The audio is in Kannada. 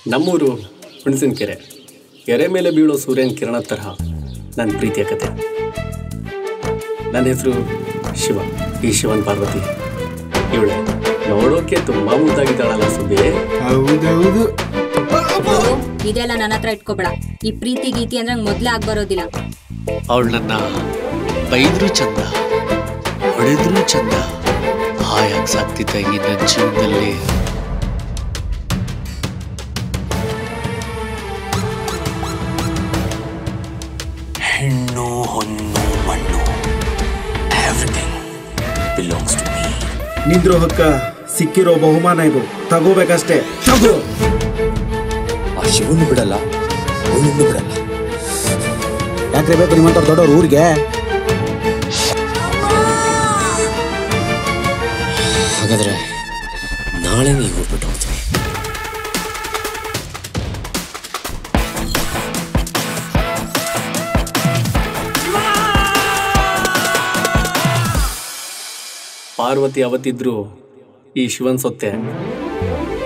ನಮ್ಮೂರು ಹುಣಸಿನ ಕೆರೆ ಕೆರೆ ಮೇಲೆ ಬೀಳೋ ಸೂರ್ಯನ ಕಿರಣ ತರಹ ನನ್ನ ಪ್ರೀತಿಯ ಕತೆ ನನ್ನ ಹೆಸರು ಶಿವ ಈ ಶಿವನ್ ಪಾರ್ವತಿ ಇವಳೆ ನೋಡೋಕೆ ತುಂಬಾ ಮುದ್ದಾಗಿದ್ದಾಳಲ್ಲ ಸುಬ್ಬಿ ಹೌದೌದು ಇದೆಲ್ಲ ನನ್ನ ಹತ್ರ ಇಟ್ಕೋಬೇಡ ಈ ಪ್ರೀತಿ ಗೀತಿ ಅಂದ್ರೆ ನಂಗ್ ಮೊದ್ಲೇ ಆಗ್ ಬರೋದಿಲ್ಲ ಅವಳು ನನ್ನ ಬೈದ್ರು ಚಂದ ಹೊಡೆದ್ರು ಚಂದ ಹಾಯಾಗಿ ಸಾಕ್ತಿದ್ದ ಈ ನನ್ನ ಜೀವನದಲ್ಲಿ ಹೆಣ್ಣು ಹೊನ್ನು ಮಣ್ಣು ಎವ್ರಿಥಿಂಗ್ ಬಿಲಾಂಗ್ಸ್ ಟು ಮೀ ನಿದ್ರೋಹಕ್ಕ ಸಿಕ್ಕಿರೋ ಬಹುಮಾನ ಇದು ತಗೋಬೇಕಷ್ಟೇ ತಗೋ ಆ ಶಿವನು ಬಿಡಲ್ಲ ಅವನನ್ನು ಬಿಡಲ್ಲ ಯಾಕ್ರೆ ಬೇಕು ನಿಮ್ಮಂತ ದೊಡ್ಡವ್ರ ಊರಿಗೆ ಹಾಗಾದ್ರೆ ನಾಳೆ ನೀವು ಊರ್ಬಿಟ್ಟು ಹೋಗ್ತೀನಿ ಪಾರ್ವತಿ ಅವತ್ತಿದ್ರು ಈ ಶಿವನ್ ಸೊತ್ತೆ